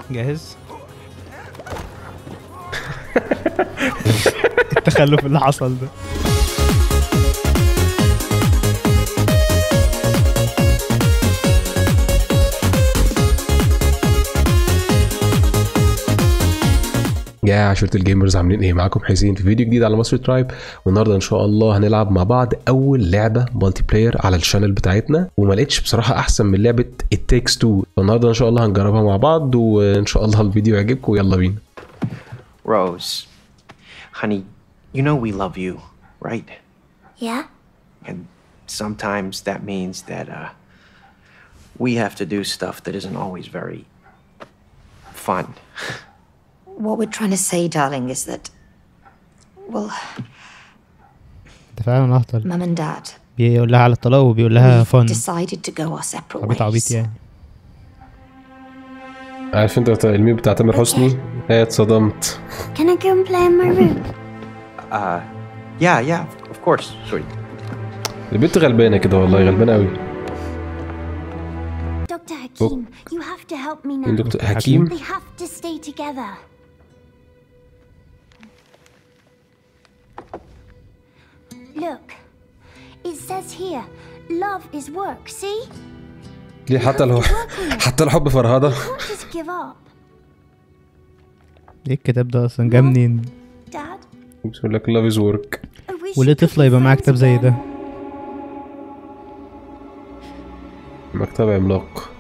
جاهز التخلف اللي حصل ده يا عشرة الجيمرز عاملين ايه معاكم حسين في فيديو جديد على مصر ترايب والنهارده ان شاء الله هنلعب مع بعض اول لعبه مالتي بلاير على الشانل بتاعتنا وما لقيتش بصراحه احسن من لعبه It Takes Two فالنهارده ان شاء الله هنجربها مع بعض وان شاء الله الفيديو يعجبكم ويلا بينا Rose, honey, you know we love you, right? Yeah? And sometimes that means that uh, we have to do stuff that isn't always very fun. What we're trying to say, darling, is that. Well, انت فعلا اهطل Mum and Dad. بيقول لها على الطلاق وبيقول لها we've فن decided to go our separate عبيط عبيط ways. يعني عارف انت الميم بتاع تامر حسني ايه اتصدمت Can I go and play in my room? Uh, yeah, yeah, of- of course, sweetie. البنت غلبانه كده والله غلبانه قوي Dr. Hakim, you have to help me now. دكتور حكيم They have to stay together. Look, it says here, love is work, see? ليه حتى لو حتى لو حب فرهده Can't just give up. ايه الكتاب ده اصلا جه منين Dad, بيقول لك لاف از ورك I wish وليه we could طفله be يبقى معاه friends كتاب زي again. ده مكتب عملاق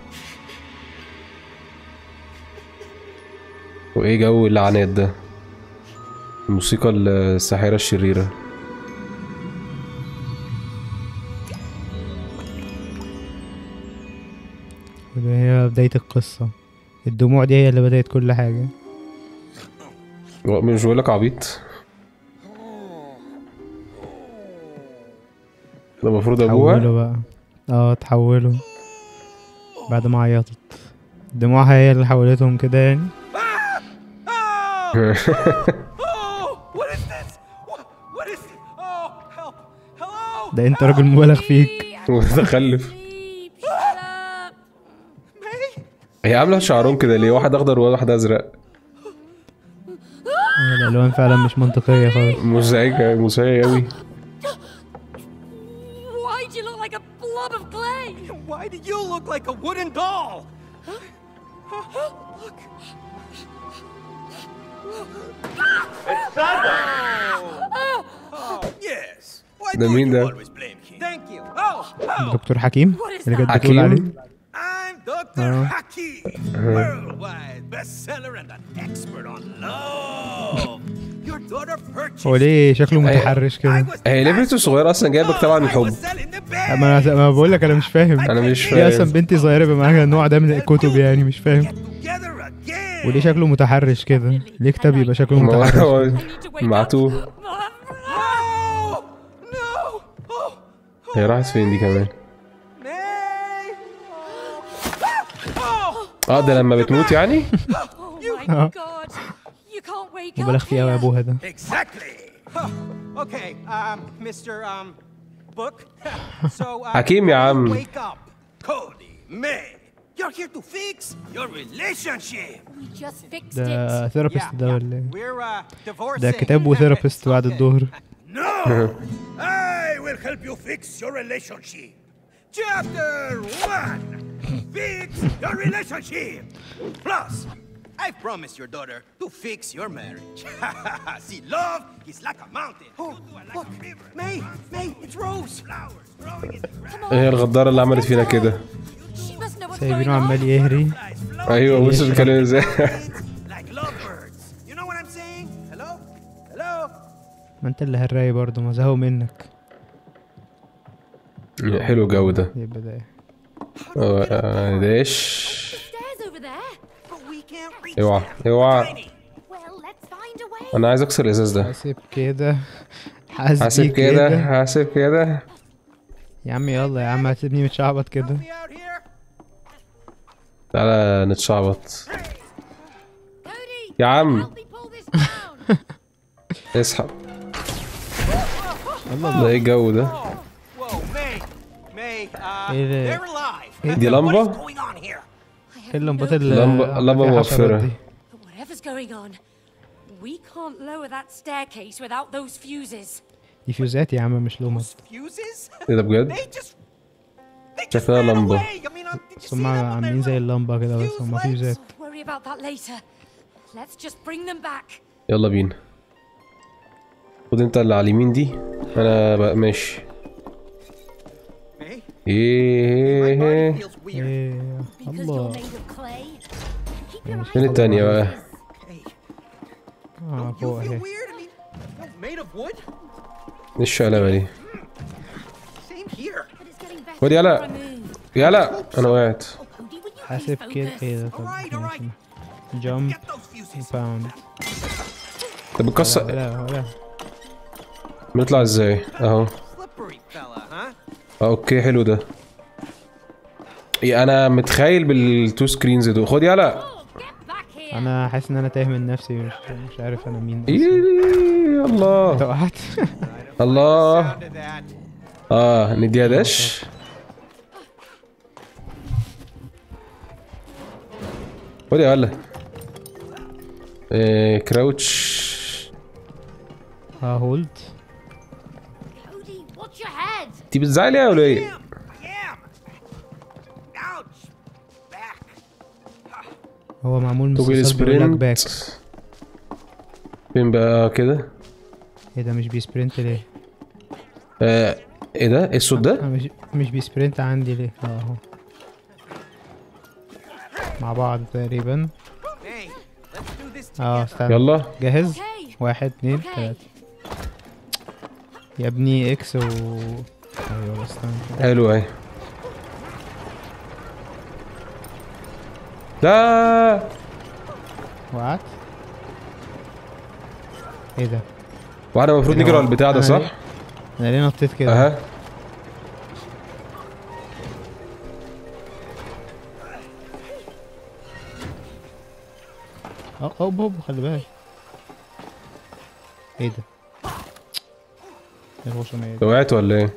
وايه جو اللعنات ده الموسيقى الساحرة الشريرة وده هي بداية القصة الدموع دي هي اللي بدأت كل حاجة هو مش بقول لك عبيط ده المفروض ابوها تحولوا بقى اه تحولوا بعد ما عيطت دموعها هي اللي حولتهم كده يعني Oh, what is this? What, what is it? Oh, help! Hello! ده انت راجل مبالغ فيك متخلف هي عاملة شعرهم كده ليه واحد اخضر وواحد ازرق الالوان فعلا مش منطقية خالص مزعجة مزعجة قوي Why do you look like a blob of clay? Why do you look like a wooden doll? Look. Oh, yes. Why ده do مين you ده؟ always blame him? Thank you. Oh, oh. دكتور حكيم What is اللي كانت that? بتقول عليه حكيم I'm Dr. Hakim, worldwide bestseller and an expert on love. Your daughter purchased. هو ليه شكله متحرش I كده was هي ليه بنته صغيرة اصلا جايبة كتاب عن I الحب was selling the bag. ما انا ما بقول لك انا مش فاهم انا مش ليه اصلا فاهم بنتي صغيرة يبقى معاها النوع ده من الكتب يعني مش فاهم Get together again. وليه شكله متحرش كده ليه كتاب يبقى شكله ما متحرش هو You need to wake معتوه up. No! No! Oh, هي راحت فين دي كمان May! Oh! اه ده لما بتموت يعني Oh my god. You can't wake up. مبالغ فيه قوي يا here. ابوها ده Exactly. okay, um, Mr. Um, Book. so, uh, حكيم يا عم. wake up. Cody, May, you're here to fix your relationship. We just fixed ده it. ثيرابيست ده ولا ايه We're uh, divorcing. ده كتاب وثيرابيست بعد الظهر No! I will help you fix your relationship. Chapter 1 Fix your relationship. Plus, I promise your daughter to fix your marriage. See, love is like a mountain. Oh, look, May, May, it's Rose. Flowers growing in the ground. هي الغدارة اللي عملت فينا كده She must know what's going سايبينه on. عمال يهري ايوه بص بيتكلم ازاي like lovebirds. You know what I'm saying? Hello? Hello? ما انت اللي هالراي برضه ما زهقوا منك حلو الجو ده يبقى ده اه، اه، داش Stairs over there. But we can't reach اوعى them. اوعى Tiny. Well, let's find a way. انا عايز اكسر الازاز ده حاسب كده حاسب حاسب كده حاسب كده يا عم يلا يا عم هتسيبني متشعبط كده We out here? تعالى نتشعبط Cody, يا عم help me pull this down. اسحب ده ايه الجو ده Whoa, May. May, uh, ايه ده؟ they're alive. ايه دي What is لمبة going on here? I ايه اللمبات اللي لمبة- عاملة لمبة فيها حشرات موفرة. دي؟ But whatever's going on, we can't lower that staircase without those fuses. دي فيوزات يا عم مش لمبات Fuses? ايه ده بجد؟ They just. They just شكلها ran لمبة. away. I mean, uh, did you بس see هم them when they عاملين زي were اللمبة كده بس fuse هم lights? فيوزات I'll worry about that later. Let's just bring them back. يلا بينا خد انت اللي على اليمين دي انا بقى ماشي Hey, my ايه body feels weird. ايه Because you're الله made of clay. Keep your فين eyes التانية بقى Hey, اه you فوق feel اهي weird? I mean, you're made of wood? ايه الشقلبة دي Same here. But it's getting better. خد the يلا more I move. يلا انا وقعت Oh, Cody, will you حاسب please كده focus? ايه ده طب Alright, alright. جامب Get those fuses. باوند طب بتكسر ولا ولا بنطلع ازاي اهو Slippery fella, huh? اه اوكي حلو ده إيه انا متخيل بالتو سكرينز دول خد يلا Oh, get back here. انا حاسس ان انا تايه من نفسي مش مش عارف انا مين ايه أصلاً. الله انت وقعت الله Sound of that. اه نديها داش خد يا ولا إيه كراوتش اه هولد Cody, watch your head. انت بتزعلي يا ولا ايه؟ Damn, I am. Ouch. Back. هو معمول من توجل الصلصال بيقول لك باك سبرنت فين بقى كده؟ ايه ده مش بيسبرنت ليه؟ آه ايه ده؟ ايه الصوت آه، ده؟ مش مش بيسبرنت عندي ليه؟ اه اهو مع بعض تقريبا Hey, let's do this اه together. استنى يلا جاهز؟ Okay. واحد اتنين Okay. تلاتة يا ابني اكس و ايوه استنى حلو اهي لا وقعت ايه ده؟ واحنا المفروض نجري على البتاع ده أنا صح؟ ليه- انا ليه نطيت كده؟ اها اه اه بوب خلي بالك ايه ده؟ ايه الغشومية دي؟ وقعت ولا ايه؟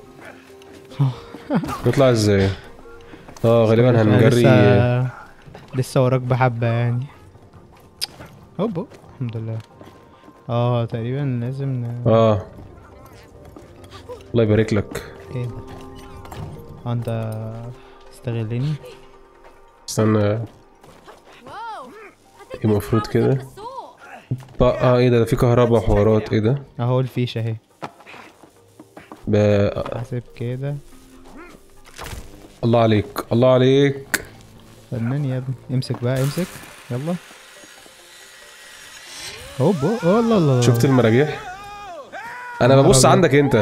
نطلع ازاي؟ اه غالبا أنا هنجري لسه لسه وراك بحبة يعني هوب هوب الحمد لله اه تقريبا لازم ن... اه الله يبارك لك ايه ده اه انت استغلني استنى Whoa. I think المفروض that's كده. power from the saw. بقى اه ايه ده ده في كهرباء وحوارات ايه ده؟ اهو الفيشة اهي ب- حاسب كده الله عليك الله عليك فنان يا ابني امسك بقى امسك يلا هوب هوب الله الله الله شفت المراجيح؟ انا نهار ببص أبيض. عندك انت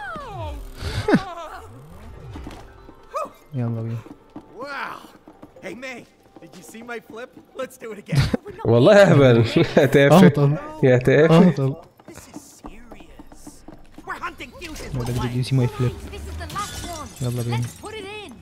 يلا بينا Wow. Hey, May, did you see my flip? Let's do it again. والله اهبل يا تافه اهطل يا تافه اهطل this is serious. We're hunting fuses ده with did you lights. see my flip This is the last one. يلا بينا Let's put it in.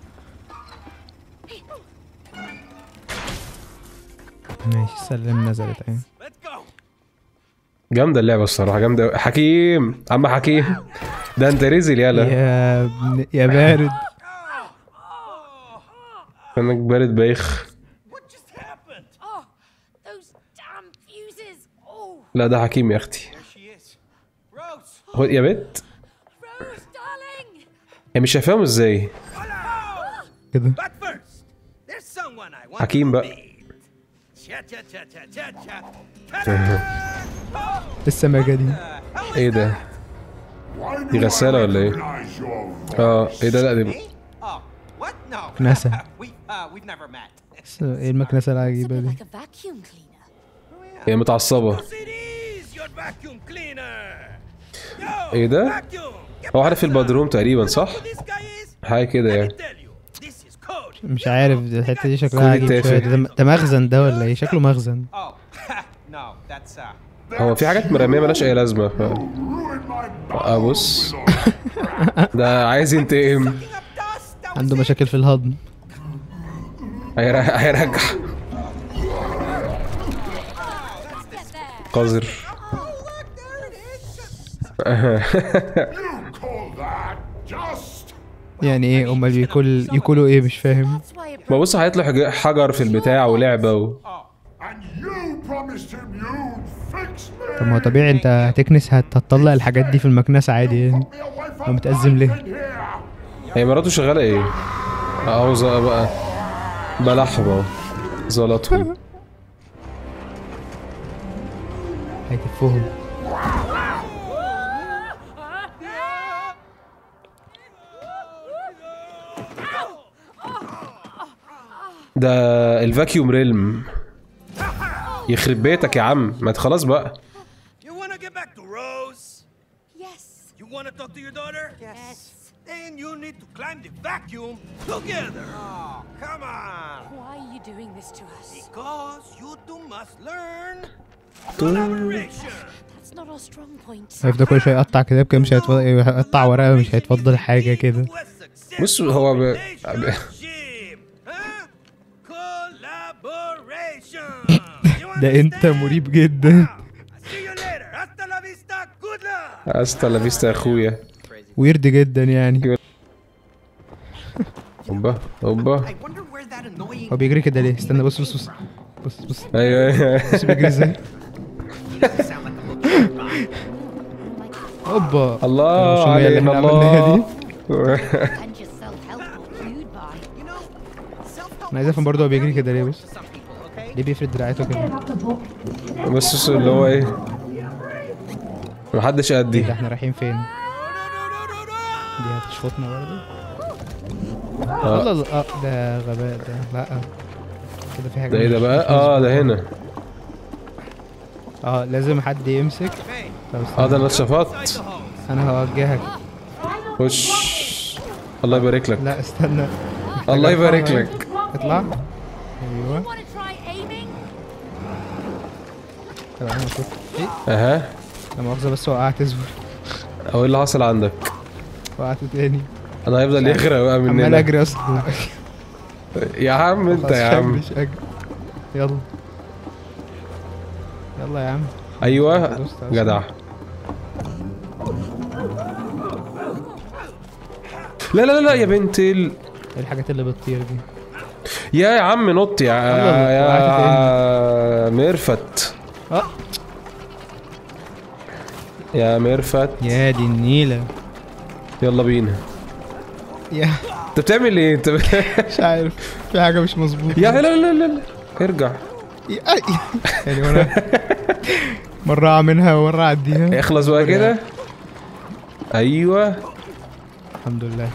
ماشي سلم نزلت اهي Let's go. جامده اللعبه الصراحه جامده أوي. حكيم عم حكيم ده انت رزل يالا يا ابن يا بارد انك بارد بايخ What just happened? Oh, those damn fuses. Oh, لا ده حكيم يا اختي There she is. Rose. هو يا بنت Rose, darling. هي مش شايفاهم ازاي Hello. كده But first, there's someone I want حكيم to بقى. meet. Cha cha cha cha cha cha. Ta-da! Oh, السمكة دي the hell is ايه ده Why دي do I غسالة ولا ايه؟ recognize your اه ايه ده لا دي me? Oh, what? No. كناسة. we uh, we've never met. بس ايه المكنسة It's a العجيبة bit دي like a vacuum cleaner. هي متعصبه Yes, it is your vacuum cleaner. Yo, ايه ده؟ vacuum. Get هو عارف back, son. البدروم تقريبا You know صح who this guy is? حاجه كده Let me يعني tell you, this is code. مش عارف الحتة دي كل شكلها عجيب التافه. شوية ده ده مخزن ده ولا ايه شكله مخزن Oh, no, that's uh. هو في حاجات مرميه ملهاش اي لازمه ف ruined my ابص ده عايز ينتقم Picking up dust. That was عنده it. مشاكل في الهضم هيرجع هيرجع Get there. قذر Oh, look, there it is. You call that just? يعني ايه امال بياكل ياكلوا ايه مش فاهم That's why it ما بص هيطلع حج- حجر في البتاع ولعبه و... And you promised him you'd fix me. طب ما هو طبيعي انت هتكنس هت- هتطلع الحاجات دي في المكنسة عادي يعني Me away from هو متأزم ليه؟ everything here. هي مراته شغاله ايه؟ اهو ز- بقى بلحمه اهو زلطهم هيتفهم ده الفاكيوم ريلم يخرب بيتك يا عم ما انت خلاص بقى You wanna get back to Rose? Yes. You wanna talk to your daughter? Yes. Then you need to climb the vacuum together. Oh, come on. Why are you doing this to us? Because you two must learn collaboration. That's not our strong point. هيفضل كل شوية يقطع كتاب كده مش هيتفضل يقطع ورقة مش هيتفضل حاجة كده Was بص هو ب... relationship, huh? Collaboration. You ده انت understand? مريب جدا See you later. Hasta la vista. Good luck. استا لا فيستا يا اخويا ويرد جدا يعني اوبا اوبا I wonder where that annoying هو بيجري كده ليه استنى بص بص بص بص بص ايوه ايوه بص بيجري ازاي sound like a little اوبا الله مش هي اللي علينا احنا عملناها الله And your self-help book you'd buy. You know, self-help انا عايز افهم برضه هو بيجري كده ليه بص to some people, okay? ليه بيفرد دراعته كده بس بس اللي هو ايه محدش ايه قدي ده احنا رايحين فين دي هتشفطنا برضه الله الله اه ده غباء ده لا كده في حاجه ده ايه ده مش- بقى مش اه مظبوطة. ده هنا اه لازم حد يمسك طب اه ده استنى. انا اتشفطت انا هوجهك خش الله يبارك لك لا استنى الله يبارك أرفعها. لك اطلع ايوه Want to try aiming? طب انا المفروض ايه اها لا مؤاخذه بس وقعت اصبر هو ايه اللي حصل عندك وقعت تاني انا هيفضل يغرق بقى عمال مننا اجري اصلا يا عم انت خلاص، يا مش عم مش اجري يلا يلا يا عم ايوه دوست أصلاً. جدع لا لا لا لا يا بنت ال... ايه الحاجات اللي بتطير دي يا يا عم نط يا الله، وقعت يا ميرفت اه يا ميرفت يا دي النيله يلا بينا يا انت بتعمل ايه انت مش عارف في حاجه مش مظبوطه يا لا لا لا لا ارجع يا- يعني وانا مره اعملها ومره اعديها اخلص بقى كده ايوه الحمد لله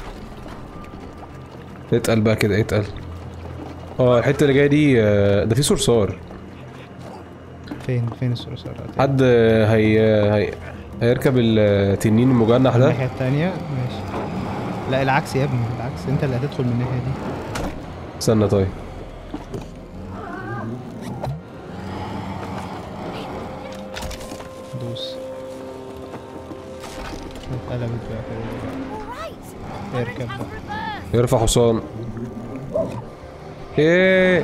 اتقل بقى كده اتقل اه الحته اللي جايه دي آه، ده في صرصار فين فين الصرصار حد آه، هي هي هيركب التنين المجنح ده الناحيه التانية ماشي لا العكس يا ابني العكس انت اللي هتدخل من الناحيه دي استنى طيب دوس اتقلبت بقى كده All right. اركب بقى يرفع حصان ايه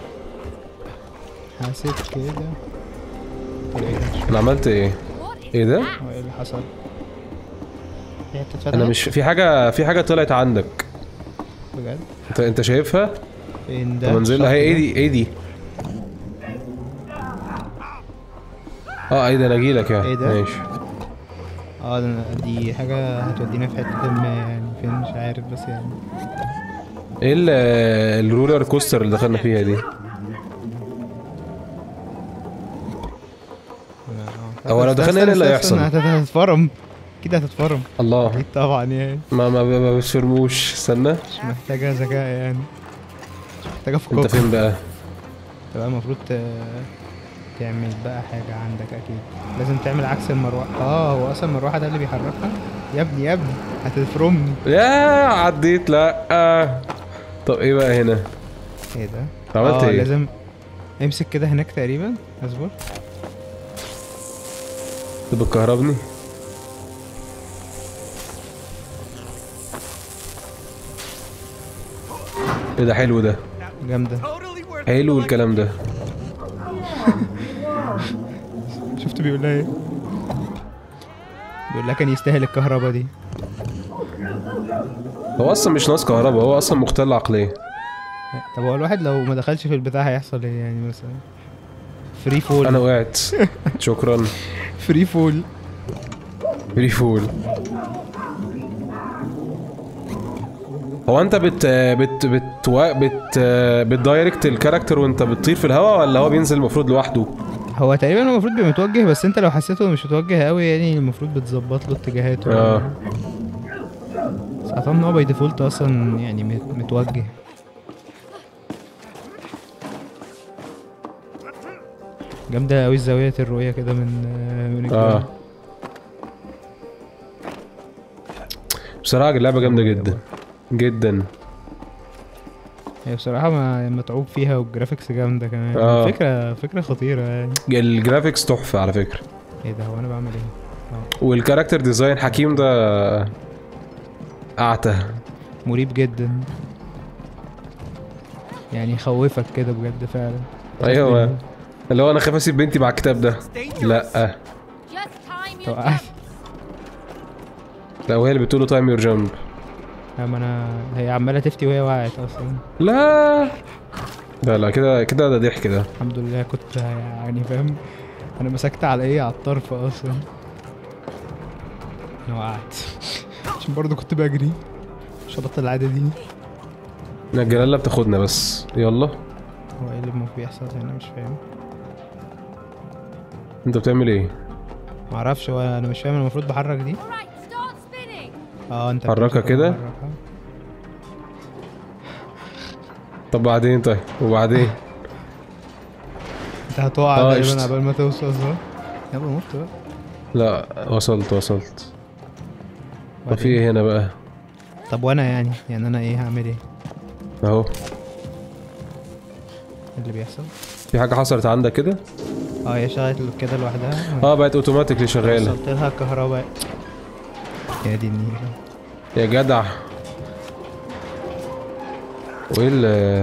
حاسب كده طب ايه ده انا عملت ايه ايه ده هو ايه اللي حصل هي بتتفتح انا مش في حاجه في حاجه طلعت عندك بجد انت انت شايفها فين ده طب انزل لها الشخص ايه ده؟ دي ايه دي اه ايه ده انا اجيلك يا ايه ده؟ ماشي اه ده أنا- دي حاجة هتودينا في حتة ما يعني فين مش عارف بس يعني ايه ال- الرولر كوستر اللي دخلنا فيها دي هو لو دخلنا هنا إيه اللي هيحصل؟ هتتفرم كده هتتفرم الله اكيد طبعا يعني ما ما ما بتفرموش استنى مش محتاجة ذكاء يعني مش محتاجة انت فكاكة فين بقى تبقى المفروض ت- تعمل بقى حاجة عندك أكيد لازم تعمل عكس المروحة اه هو أصلا المروحة ده اللي بيحركها يا ابني يا ابني هتفرمني يا عديت لا آه. طب ايه بقى هنا ايه ده؟ عملت آه ايه لازم امسك كده هناك تقريبا اصبر انت بتكهربني ايه ده حلو ده جامدة Totally worth حلو الكلام ده شفت بيقول لها ايه؟ بيقول لها كان يستاهل الكهرباء دي هو اصلا مش ناقص كهرباء هو اصلا مختل عقلية طب هو الواحد لو ما دخلش في البتاع هيحصل ايه يعني مثلا فري فول انا وقعت شكرا فري فول فري فول هو انت بت بت بت بت بتدايركت الكاركتر وانت بتطير في الهواء ولا هو بينزل المفروض لوحده؟ هو تقريبا هو المفروض بيبقى متوجه بس انت لو حسيته مش متوجه قوي يعني المفروض بتظبط له اتجاهاته اه بس اعتقد ان هو باي ديفولت اصلا يعني مت- متوجه جامدة قوي زاوية الرؤية كده من من الجو اه بصراحة اللعبة جامدة جدا جدا هي بصراحة ما متعوب فيها والجرافيكس جامدة كمان آه. فكرة فكرة خطيرة يعني الجرافيكس تحفة على فكرة ايه ده هو انا بعمل ايه؟ والكاركتر ديزاين حكيم ده اعتى مريب جدا يعني يخوفك كده بجد فعلا ايوه اللي هو انا خايف اسيب بنتي مع الكتاب ده لا Just time your توقعت لا وهي اللي بتقول له تايم يور جامب اما انا هي عمالة تفتي وهي وقعت اصلا لا لا لا كده كده ده ضحك ده الحمد لله كنت يعني فاهم انا مسكت على ايه على الطرف اصلا انا وقعت عشان برضه كنت بجري مش هبطل العادة دي الجلاله بتاخدنا بس يلا هو ايه اللي المفروض بيحصل هنا مش فاهم انت بتعمل ايه معرفش هو انا مش فاهم أنا المفروض بحرك دي Right, start spinning. اه انت حركها بتمسك كده؟ وتحركها. طب بعدين طيب وبعدين انت هتقع آه، تقريبا قشطة. قبل ما توصل صح؟ يلا نط بقى لا وصلت وصلت طب في وبعدين؟ ايه هنا بقى طب وانا يعني يعني انا ايه هعمل ايه؟ اهو إيه اللي بيحصل؟ في حاجه حصلت عندك كده اه هي شغلت كده لوحدها اه بقت اوتوماتيكلي شغاله وصلت لها الكهرباء يا دي النيلة يا جدع وايه ال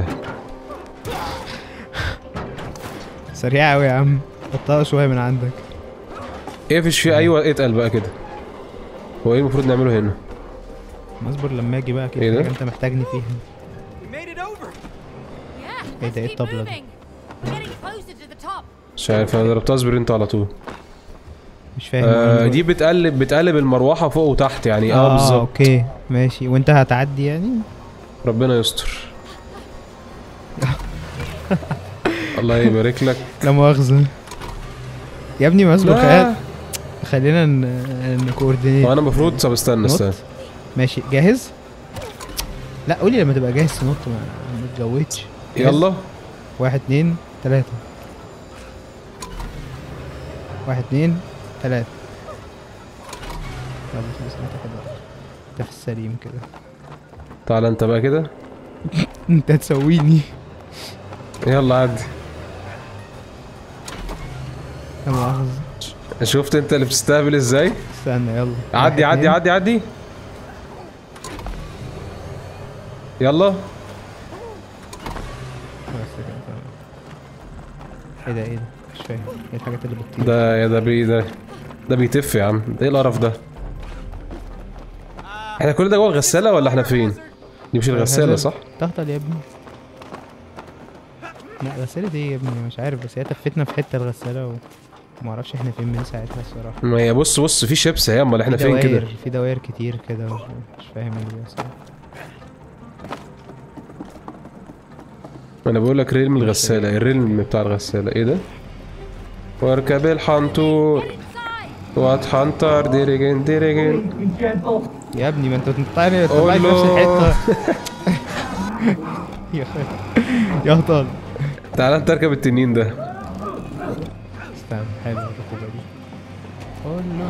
سريعة أوي يا عم حطها شوية من عندك اقفش فيه ايوه اتقل بقى كده هو ايه المفروض نعمله هنا اصبر لما اجي بقى كده إيه ده؟ حاجة انت محتاجني فيها We made it over. Yeah, ايه let's ده ايه keep الطبلة دي؟ moving. Getting closer to the top. مش عارف انا ضربت اصبر انت على طول مش فاهم آه أنا دي بتقلب بتقلب المروحه فوق وتحت يعني اه, اه بالظبط اوكي ماشي وانت هتعدي يعني ربنا يستر الله يبارك لك لا مؤاخذة يا ابني ما اصبر لا. خيال خلينا ن- نكوردينيت هو انا المفروض طب استنى نط. استنى ماشي جاهز لا قولي لما تبقى جاهز تنط ما ما تجودش جاهز؟ يلا واحد اتنين تلاتة واحد اتنين تلاتة يلا خلاص انت كده انت في السليم كده تعالى انت بقى كده انت تسويني يلا عدي لا مؤاخذة شفت انت اللي بتستهبل ازاي استنى يلا عدي واحد، عدي اتنين. عدي عدي يلا بس كده تمام ايه ده ايه ده مش فاهم ايه الحاجات اللي بتطير ده يا ده بي ده ده بيتف يا عم ده ايه القرف ده احنا كل ده جوه الغساله ولا احنا فين دي مش الغساله هذا- صح تهطل يا ابني لا غسالة ايه يا ابني مش عارف بس هي تفتنا في حتة الغسالة وما اعرفش احنا فين من ساعتها الصراحة ما هي بص بص في شيبس اهي امال احنا في فين كده دواير في دواير كتير كده مش, مش فاهم إيه اللي بيحصل انا بقول لك ريلم الغساله الريلم بتاع الغساله ايه ده واركب الحنطور Inside. واتحنطر ديرجن ديرجن يا ابني ما انت بتطلعني قول بتطلعني في نفس له. الحتة يا اخي يا هطل تعالى انت اركب التنين ده استنى حلوة الركوبة دي قول له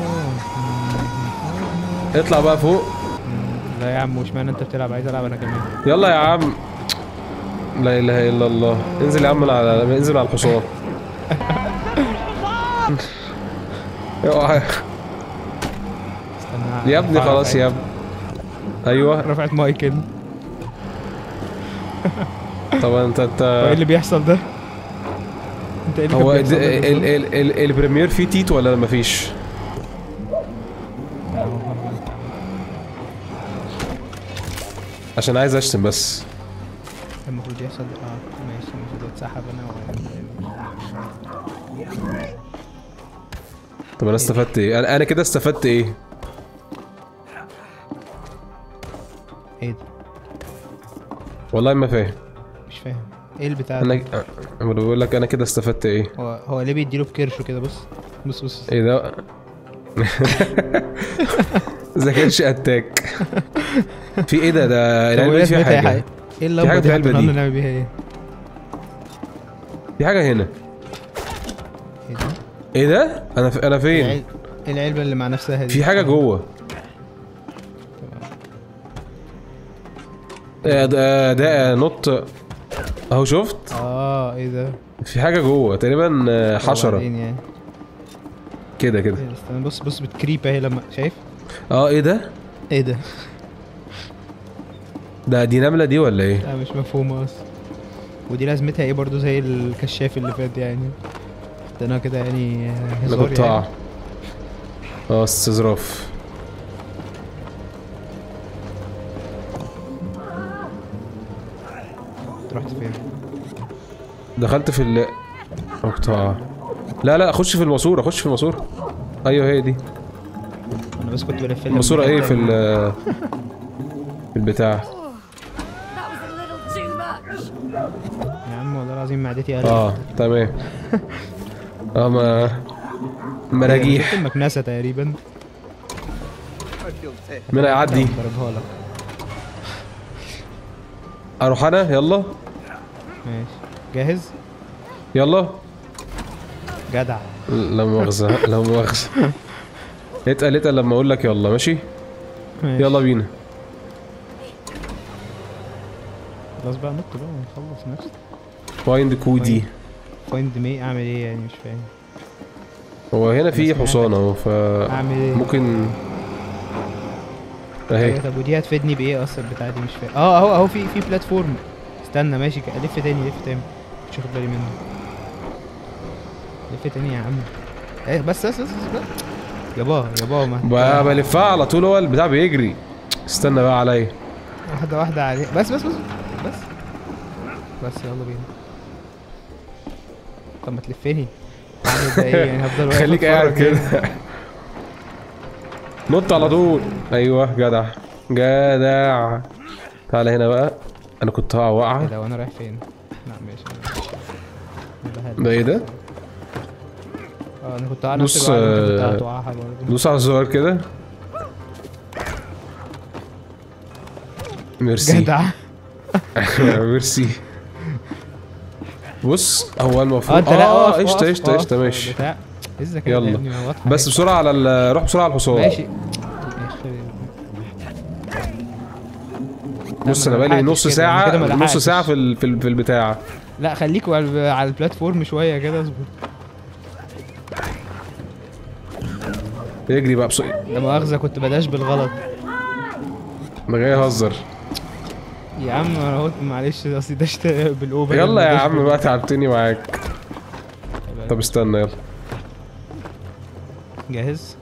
اطلع بقى فوق لا يا عم وش معنى انت بتلعب عايز العب انا كمان يلا يا عم لا اله الا الله انزل يا عم من على انزل على الحصان اوعى. استنى يا ابني خلاص يا ابني ايوه رفعت مايكل طبعا انت هو ايه انت اللي بيحصل ده؟ انت ايه اللي هو كان ال- بيحصل ده ال- بالظبط؟ ال- ال- البريمير فيه تيت ولا مفيش؟ عشان عايز اشتم بس المفروض يحصل اه ماشي المفروض اتسحب انا و... طب انا استفدت ايه انا انا كده استفدت ايه ايه ده والله ما فاهم مش فاهم ايه البتاع انا ده انا بقول لك انا كده استفدت ايه هو هو ليه بيديله بكرشه كده بص بص بص ايه ده اذا كانش اتاك في ايه ده ده طب العلبه وإيه دي فيها لازمتها يا حاجه حقيقي؟ ايه اللمبه حاجة دي في العلبة حطينا دي. لنا نعمل بيها ايه في حاجه هنا ايه ده ايه ده انا ف... انا فين العل- إيه العلبه اللي مع نفسها دي في حاجه جوه آه، ده ده نط اهو شفت اه ايه ده في حاجه جوه تقريبا آه، حشره وبعدين يعني كده كده إيه، استنى بص بص بتكريب اهي لما شايف اه ايه ده ايه ده ده دي نمله دي ولا ايه لا مش مفهومه اصلا ودي لازمتها ايه برضو زي الكشاف اللي فات يعني حطيناها كده يعني آه، انا هزار كنت يعني اقع اه استظراف رحت فين دخلت في ال أنا كنت هقع لا لا اخش في الماسوره اخش في الماسوره ايوه هي دي انا بس كنت بلف لها الماسوره من ايه حتة في ال في البتاع That was a little too much. يا عم والله العظيم معدتي قلبت اه تمام اه ما مراجيح شفت المكنسه تقريبا مين هيعدي ضربها لك اروح انا يلا ماشي جاهز يلا جدع لا مؤاخذة لا مؤاخذة اتقل اتقل لما اقول لك يلا ماشي ماشي. يلا بينا خلاص بقى نط بقى ونخلص نفسي فايند كودي فايند مي اعمل ايه يعني مش فاهم هو هنا في سمعت. حصان اهو ف اعمل ايه ممكن اهي أيوة، طب ودي هتفيدني بايه اصلا بتاع دي مش فاهم اه اهو اهو في في بلاتفورم استنى ماشي ك- لف تاني لف تاني مش واخد بالي منه لف تاني يا عم ايه بس بس بس, بس. يابا يابا ما ب- بلفها على طول هو البتاع بيجري استنى بقى عليا واحدة واحدة عليه بس بس بس بس بس يلا بينا طب ما تلفني اعمل ده ايه يعني هفضل واقف خليك قاعد أتفرج يعني. كده نط على طول ايوه جدع جدع تعالى هنا بقى انا كنت هقع ايه وقعه ده وانا رايح فين؟ لا ماشي أنا ماشي. ده ايه ده اه انا كنت على نفس بص، الوقت وأنت كنت آه، هتوقعها برضه دوس على الزرار كده ميرسي جدع ميرسي بص هو اه المفروض انت لا اه اقف، قشطه اقف، قشطه اقف. قشطه ماشي بتاع ايه الذكاء يلا. ده يا ابني؟ ما واضحة بس أهي. بسرعه على ال- روح بسرعه على الحصان ماشي بص ما انا بقالي لحقتش نص كده، ساعه أنا كده ما نص لحقتش. ساعه في ال- في ال- في البتاع لا خليكوا على على البلاتفورم شوية كده اصبر يجري بقى بص لا مؤاخذة كنت بداش بالغلط انا جاي اهزر يا عم انا قلت معلش اصل دشت بالاوفر يلا يا داش عم بال- بقى تعبتني معاك طب استنى يلا جاهز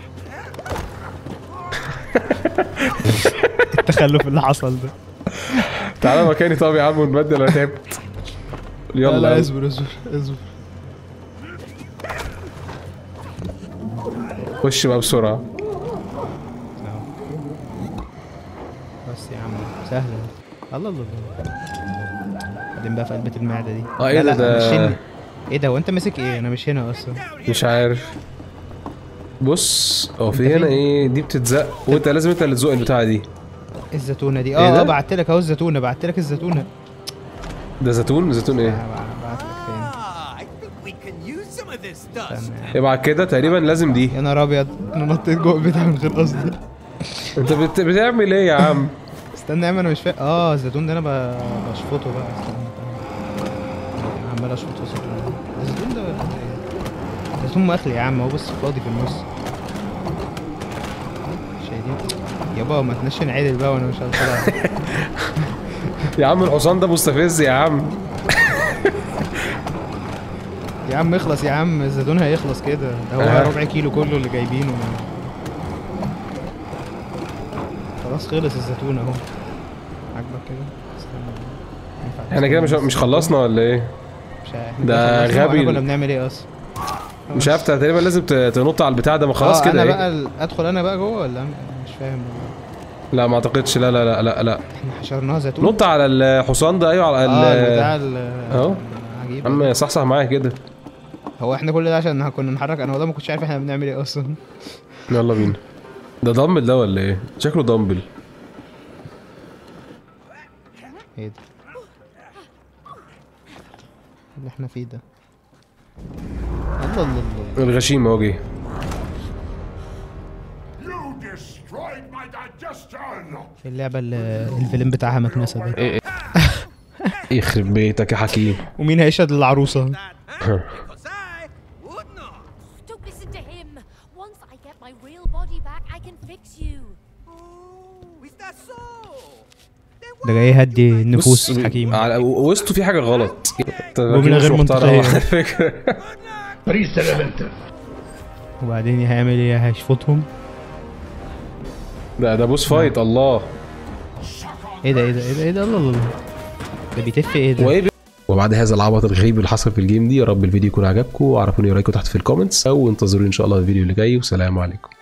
التخلف اللي حصل ده تعالى مكاني طب يا عم ونبدل انا تعبت لا يلا لا يلا. اصبر اصبر اصبر خش بقى بسرعه بس يا عم سهلة الله الله الله بعدين بقى في قلبة المعدة دي اه ايه لا ده لا مش ده هنا ايه ده وانت ماسك ايه انا مش هنا اصلا مش عارف بص هو في انت هنا فين؟ ايه دي بتتزق وانت لازم انت اللي تزق البتاعه دي الزيتونة دي ايه اه ده؟ اه بعت لك اهو الزيتونة بعت لك الزيتونة ده زيتون زيتون ايه بعت لك تاني Ah, I think we can use some of this dust. استنى يبقى كده تقريبا لازم دي يا نهار ابيض انا نطيت جوه البتاع من غير قصد انت بت... بتعمل ايه يا عم استنى يا عم انا مش فاهم اه الزيتون ده انا ب- بشفطه بقى استنى أنا عمال اشفط في الزيتون الزيتون ده ولا إيه؟ زيتون مخلي يا عم هو بس فاضي في النص شايفين يابا ما تنشن عدل بقى وانا مش هطلع يا عم الحصان ده مستفز يا عم يا عم اخلص يا عم الزيتون هيخلص كده ده هو آه. ربع كيلو كله اللي جايبينه خلاص خلص الزيتون اهو اتحرك كده بس أنا- ينفع احنا كده مش بس- مش خلصنا ولا ايه مش عارف. ده خلصنا غبي وإحنا ال- كنا بنعمل ايه اصلا مش عارف تقريبا لازم ت- تنط على البتاع ده ما خلاص آه، كده انا إيه؟ بقى ال- ادخل انا بقى جوه ولا أنا- مش فاهم لا ما اعتقدش لا لا لا لا لا احنا حشرناها زيتون نط على الحصان ده ايوه على اه البتاع ال ال- اهو عجيب عم صحصح معايا كده هو احنا كل ده عشان كنا نحرك انا والله ما كنتش عارف احنا بنعمل ايه اصلا يلا بينا ده دمبل ده ولا ايه شكله دمبل ايه ده اللي احنا فيه ده الله الله الله الغشيم اهو جه You destroyed my digestion! اللعبة اللي الفيلم بتاعها مكنسة دي ايه يخرب بيتك يا حكيم ومين هيشهد للعروسة Because I would not. Don't listen to him. Once I get my real body back, I can fix you. Oh, is that so? Then ده جاي يهدي بص النفوس حكيم على وسطه في حاجه غلط أنت جملة أكيد مش غير محترم منطقية. على فكره وبعدين هيعمل ايه هيشفطهم ده ده بوس فايت الله ايه ده ايه ده ايه ده ايه ده الله الله الله. ده بيتف ايه ده وايه بي- وبعد هذا العبط الغريب اللي حصل في الجيم دي يا رب الفيديو يكون عجبكم وعرفوني رايكم تحت في الكومنتس او انتظروني ان شاء الله الفيديو اللي جاي والسلام عليكم